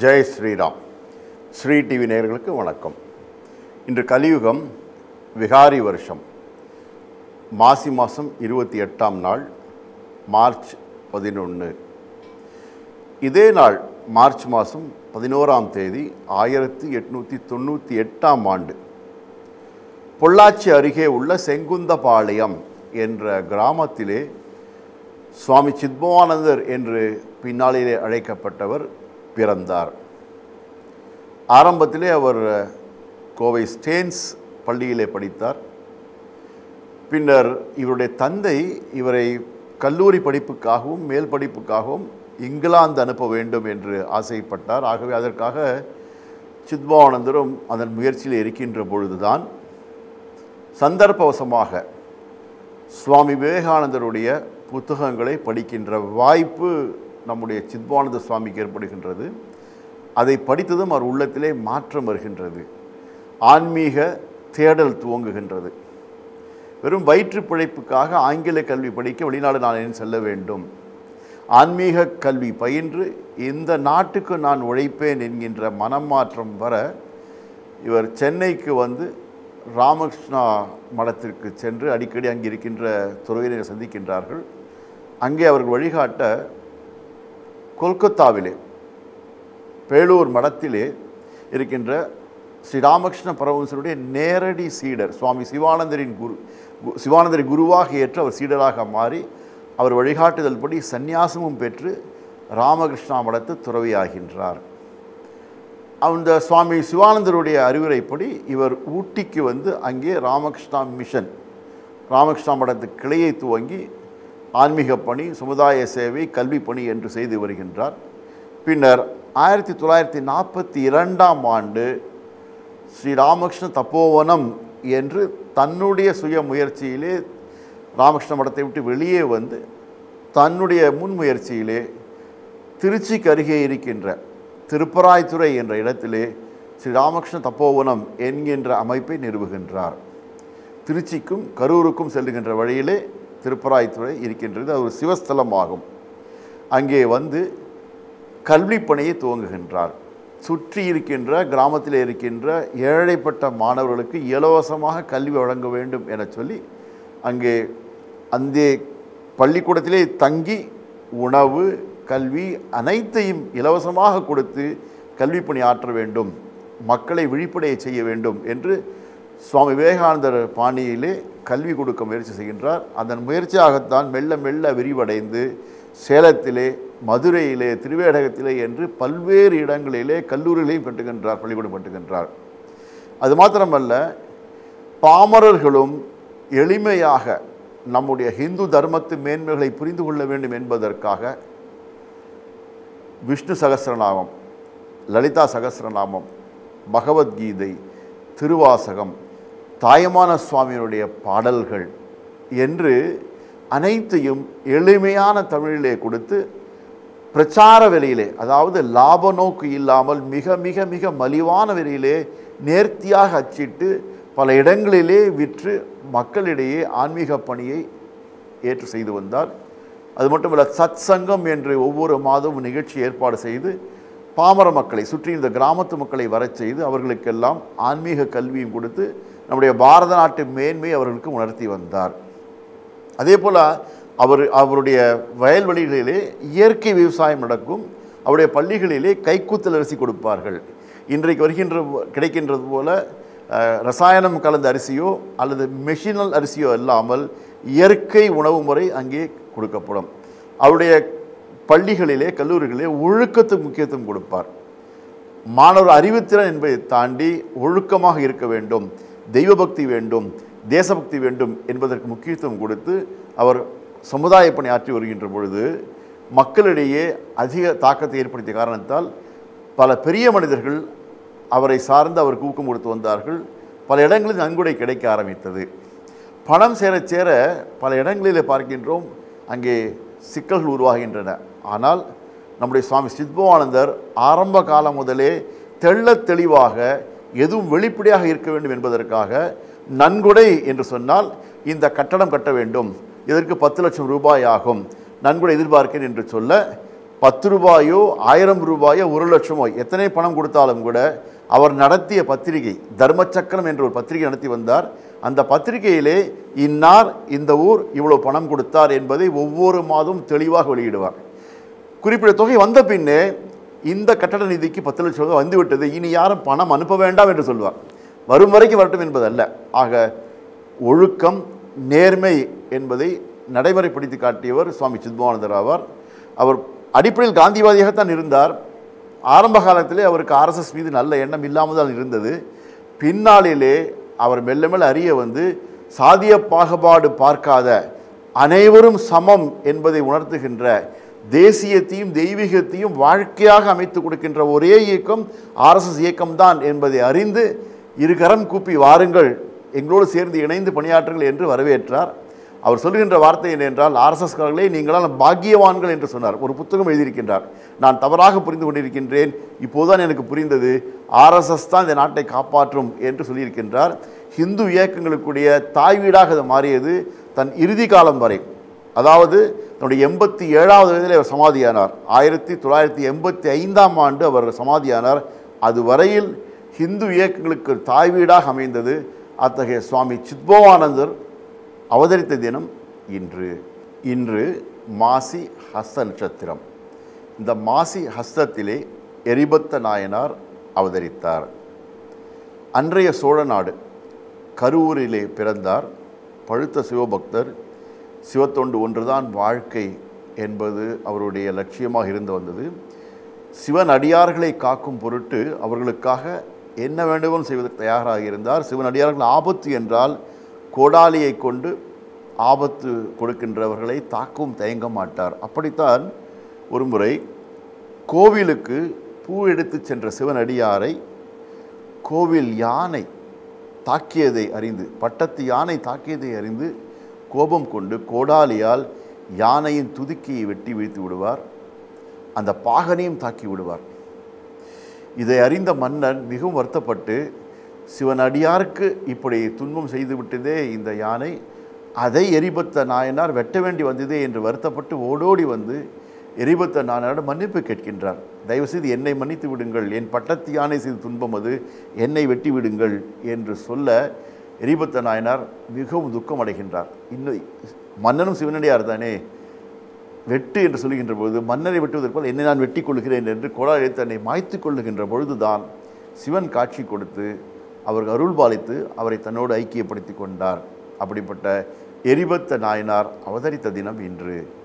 Jai Sriram Sri TV நேயர்களுக்கு வணக்கம் இன்று கலியுகம் விகாரி வருஷம் மாசி மாதம் இருபத்தி எட்டாம் நாள் மார்ச் பதினொன்று இதே நாள் மார்ச் மாதம் பதினோராம் தேதி ஆயிரத்தி எட்நூற்றி தொண்ணூற்றி எட்டாம் ஆண்டு பொள்ளாச்சி அருகே உள்ள செங்குந்தபாளையம் என்ற கிராமத்திலே சுவாமி சித்பவானந்தர் என்று பின்னாளிலே அழைக்கப்பட்டவர் பிறந்தார் ஆரம்பத்திலே அவர் கோவை ஸ்டேன்ஸ் பள்ளியிலே படித்தார் பின்னர் இவருடைய தந்தை இவரை கல்லூரி படிப்புக்காகவும் மேல் படிப்புக்காகவும் இங்கிலாந்து அனுப்ப வேண்டும் என்று ஆசைப்பட்டார் ஆகவே அதற்காக சித்பவானந்தரும் அதன் முயற்சியில் இருக்கின்ற பொழுதுதான் சந்தர்ப்பவசமாக சுவாமி விவேகானந்தருடைய புத்தகங்களை படிக்கின்ற வாய்ப்பு நம்முடைய சித்பானந்த சுவாமிக்கு ஏற்படுகின்றது அதை படித்ததும் அவர் உள்ளத்திலே மாற்றம் வருகின்றது ஆன்மீக தேடல் துவங்குகின்றது வெறும் வயிற்று பிழைப்புக்காக ஆங்கில கல்வி படிக்க வெளிநாடு நான் ஏன் செல்ல வேண்டும் ஆன்மீக கல்வி பயின்று இந்த நாட்டுக்கு நான் உழைப்பேன் என்கின்ற மனம் மாற்றம் வர இவர் சென்னைக்கு வந்து ராமகிருஷ்ணா மடத்திற்கு சென்று அடிக்கடி அங்கே இருக்கின்ற துறவியரை சந்திக்கின்றார்கள் அங்கே அவர்கள் வழிகாட்ட கொல்கத்தாவிலே பேளூர் மடத்திலே இருக்கின்ற ஸ்ரீ ராமகிருஷ்ண பரமஹம்சருடைய நேரடி சீடர் சுவாமி சிவானந்தரின் குரு கு- சிவானந்தரை குருவாக ஏற்று அவர் சீடராக மாறி அவர் வழிகாட்டுதல் படி சந்நியாசமும் பெற்று ராமகிருஷ்ணா மடத்து துறவியாகின்றார் அந்த சுவாமி சிவானந்தருடைய அறிவுரைப்படி இவர் ஊட்டிக்கு வந்து அங்கே ராமகிருஷ்ணா மிஷன் ராமகிருஷ்ணா மடத்து கிளையை துவங்கி ஆன்மீக பணி சமுதாய சேவை கல்வி பணி என்று செய்து வருகின்றார் பின்னர் ஆயிரத்தி தொள்ளாயிரத்தி நாற்பத்தி இரண்டாம் ஆண்டு ஸ்ரீ ராமகிருஷ்ண தப்போவனம் என்று தன்னுடைய சுய முயற்சியிலே ராமகிருஷ்ண மடத்தை விட்டு வெளியே வந்து தன்னுடைய முன்முயற்சியிலே திருச்சிக்கு அருகே இருக்கின்ற திருப்பராய்த்துறை என்ற இடத்திலே ஸ்ரீ ராமகிருஷ்ண தப்போவனம் என்கின்ற அமைப்பை நிறுவுகின்றார் திருச்சிக்கும் கரூருக்கும் செல்லுகின்ற வழியிலே திருப்பராய்த்துறை இருக்கின்றது அது ஒரு சிவஸ்தலமாகும் அங்கே வந்து கல்வி பணியை துவங்குகின்றார் சுற்றி இருக்கின்ற கிராமத்தில் இருக்கின்ற ஏழைப்பட்ட மாணவர்களுக்கு இலவசமாக கல்வி வழங்க வேண்டும் என சொல்லி அங்கே அந்த பள்ளிக்கூடத்திலே தங்கி உணவு கல்வி அனைத்தையும் இலவசமாக கொடுத்து கல்வி பணி ஆற்ற வேண்டும் மக்களை விழிப்படைய செய்ய வேண்டும் என்று சுவாமி விவேகானந்தர் பாணியிலே கல்வி கொடுக்க முயற்சி செய்கின்றார் அதன் முயற்சியாகத்தான் மெல்ல மெல்ல விரிவடைந்து சேலத்திலே மதுரையிலே திருவேடகத்திலே என்று பல்வேறு இடங்களிலே கல்லூரிகளையும் கட்டுகின்றார் பள்ளிக்கூடம் கட்டுகின்றார் அது மாத்திரமல்ல பாமரர்களும் எளிமையாக நம்முடைய ஹிந்து தர்மத்து மேன்மைகளை புரிந்து கொள்ள வேண்டும் என்பதற்காக விஷ்ணு சகஸ்ரநாமம் லலிதா சகஸ்ரநாமம் பகவத்கீதை திருவாசகம் தாயமான சுவாமியினுடைய பாடல்கள் என்று அனைத்தையும் எளிமையான தமிழிலே கொடுத்து பிரச்சார விலையிலே அதாவது லாப நோக்கு இல்லாமல் மிக மிக மிக மலிவான விலையிலே நேர்த்தியாக அச்சிட்டு பல இடங்களிலே விற்று மக்களிடையே ஆன்மீக பணியை ஏற்று செய்து வந்தார் அது மட்டுமல்ல சத் சங்கம் என்று ஒவ்வொரு மாதமும் நிகழ்ச்சி ஏற்பாடு செய்து பாமர மக்களை சுற்றி இந்த கிராமத்து மக்களை வரச் செய்து அவர்களுக்கெல்லாம் ஆன்மீக கல்வியும் கொடுத்து நம்முடைய பாரத நாட்டு மேன்மை அவர்களுக்கு உணர்த்தி வந்தார் அதே போல் அவர் அவருடைய வயல்வெளிகளிலே இயற்கை விவசாயம் நடக்கும் அவருடைய பள்ளிகளிலே கைக்கூத்தல் அரிசி கொடுப்பார்கள் இன்றைக்கு வருகின்ற கிடைக்கின்றது போல அஹ், ரசாயனம் கலந்த அரிசியோ அல்லது மெஷினல் அரிசியோ இல்லாமல் இயற்கை உணவு முறை அங்கே கொடுக்கப்படும் அவருடைய பள்ளிகளிலே கல்லூரிகளிலே ஒழுக்கத்துக்கு முக்கியத்துவம் கொடுப்பார் மாணவர் அறிவுத்திறன் என்பதை தாண்டி ஒழுக்கமாக இருக்க வேண்டும் தெய்வ பக்தி வேண்டும் தேசபக்தி வேண்டும் என்பதற்கு முக்கியத்துவம் கொடுத்து அவர் சமுதாய பணி ஆற்றி வருகின்ற பொழுது மக்களிடையே அதிக தாக்கத்தை ஏற்படுத்திய காரணத்தால் பல பெரிய மனிதர்கள் அவரை சார்ந்து அவருக்கு ஊக்கம் கொடுத்து வந்தார்கள் பல இடங்களில் நன்கொடை கிடைக்க ஆரம்பித்தது பணம் சேர சேர பல இடங்களிலே பார்க்கின்றோம் அங்கே சிக்கல்கள் உருவாகின்றன ஆனால் நம்முடைய சுவாமி சித்பவானந்தர் ஆரம்ப காலம் முதலே தெள்ளத் தெளிவாக எதுவும் வெளிப்படையாக இருக்க வேண்டும் என்பதற்காக நன்கொடை என்று சொன்னால் இந்த கட்டடம் கட்ட வேண்டும் இதற்கு பத்து லட்சம் ரூபாய் ஆகும் நன்கொடை எதிர்பார்க்கிறேன் என்று சொல்ல பத்து ரூபாயோ ஆயிரம் ரூபாயோ ஒரு லட்சமோ எத்தனை பணம் கொடுத்தாலும் கூட அவர் நடத்திய பத்திரிகை தர்மச்சக்கரம் என்ற ஒரு பத்திரிகை நடத்தி வந்தார் அந்த பத்திரிகையிலே இன்னார் இந்த ஊர் இவ்வளோ பணம் கொடுத்தார் என்பதை ஒவ்வொரு மாதமும் தெளிவாக வெளியிடுவார் குறிப்பிட்ட தொகை வந்த பின்னே இந்த கட்டட நிதிக்கு பத்து லட்சம் ரூபாய் வந்துவிட்டது இனி யாரும் பணம் அனுப்ப வேண்டாம் என்று சொல்வார் வரும் வரைக்கும் வரட்டும் என்பதல்ல ஆக ஒழுக்கம் நேர்மை என்பதை நடைமுறைப்படுத்தி காட்டியவர் சுவாமி சித்பவானந்தர் ஆவார் அவர் அடிப்படையில் காந்திவாதியாகத்தான் இருந்தார் ஆரம்ப காலத்திலே அவருக்கு ஆர்எஸ்எஸ் மீது நல்ல எண்ணம் இல்லாமல் தான் இருந்தது பின்னாளிலே அவர் மெல்ல மெல்ல அறிய வந்து சாதிய பாகுபாடு பார்க்காத அனைவரும் சமம் என்பதை உணர்த்துகின்ற தேசியத்தையும் தெய்வீகத்தையும் வாழ்க்கையாக அமைத்து கொடுக்கின்ற ஒரே இயக்கம் ஆர்எஸ்எஸ் இயக்கம்தான் என்பதை அறிந்து இருகரம் கூப்பி வாருங்கள் எங்களோடு சேர்ந்து இணைந்து பணியாற்றுங்கள் என்று வரவேற்றார் அவர் சொல்லுகின்ற வார்த்தை என்னென்றால் ஆர்எஸ்எஸ்காரர்களே நீங்களால் பாக்கியவான்கள் என்று சொன்னார் ஒரு புத்தகம் எழுதியிருக்கின்றார் நான் தவறாக புரிந்து கொண்டிருக்கின்றேன் இப்போதுதான் எனக்கு புரிந்தது ஆர்எஸ்எஸ் தான் இந்த நாட்டை காப்பாற்றும் என்று சொல்லியிருக்கின்றார் ஹிந்து இயக்கங்களுக்குடைய தாய் வீடாக அது மாறியது தன் இறுதி காலம் வரை அதாவது தன்னுடைய எண்பத்தி ஏழாவது வயதில் அவர் சமாதியானார் ஆயிரத்தி தொள்ளாயிரத்தி எண்பத்தி ஐந்தாம் ஆண்டு அவர் சமாதியானார் அது வரையில் ஹிந்து இயக்கங்களுக்கு தாய் வீடாக அமைந்தது அத்தகைய சுவாமி சித்பவானந்தர் அவதரித்த தினம் இன்று இன்று மாசி ஹஸ்த நட்சத்திரம் இந்த மாசி ஹஸ்தத்திலே எரிபத்த நாயனார் அவதரித்தார் அன்றைய சோழ நாடு கரூரிலே பிறந்தார் பழுத்த சிவபக்தர் சிவத்தொண்டு ஒன்றுதான் வாழ்க்கை என்பது அவருடைய லட்சியமாக இருந்து வந்தது சிவன் அடியார்களை காக்கும் பொருட்டு அவர்களுக்காக என்ன வேண்டுமோ செய்வதற்கு தயாராக இருந்தார் சிவன் அடியார்கள் ஆபத்து என்றால் கோடாலியை கொண்டு ஆபத்து கொடுக்கின்றவர்களை தாக்கவும் தயங்க மாட்டார் அப்படித்தான் ஒரு முறை கோவிலுக்கு பூ எடுத்து சென்ற சிவனடியாரை கோவில் யானை தாக்கியதை அறிந்து பட்டத்து யானை தாக்கியதை அறிந்து கோபம் கொண்டு கோடாலியால் யானையின் துதுக்கியை வெட்டி வீழ்த்தி விடுவார் அந்த பாகனையும் தாக்கி விடுவார் இதை அறிந்த மன்னன் மிகவும் வருத்தப்பட்டு சிவனடியாருக்கு இப்படி துன்பம் செய்து விட்டதே இந்த யானை அதை எரிபத்த நாயனார் வெட்ட வேண்டி வந்ததே என்று வருத்தப்பட்டு ஓடோடி வந்து எரிபத்த நாயனாரிடம் மன்னிப்பு கேட்கின்றார் தயவுசெய்து என்னை மன்னித்து விடுங்கள் என் பட்டத்து யானை செய்த துன்பம் அது என்னை வெட்டி விடுங்கள் என்று சொல்ல எரிபத்த நாயனார் மிகவும் துக்கம் அடைகின்றார் இன்னும் மன்னனும் சிவனடியார் தானே வெட்டு என்று சொல்லுகின்ற பொழுது மன்னரை வெட்டுவதற்கு என்னை நான் வெட்டி கொள்கிறேன் என்று கோடாலை தன்னை மாய்த்து கொள்ளுகின்ற பொழுதுதான் சிவன் காட்சி கொடுத்து அவருக்கு அருள் பாலித்து அவரை தன்னோடு ஐக்கியப்படுத்தி கொண்டார் அப்படிப்பட்ட எரிபத்த நாயனார் அவதரித்த தினம் இன்று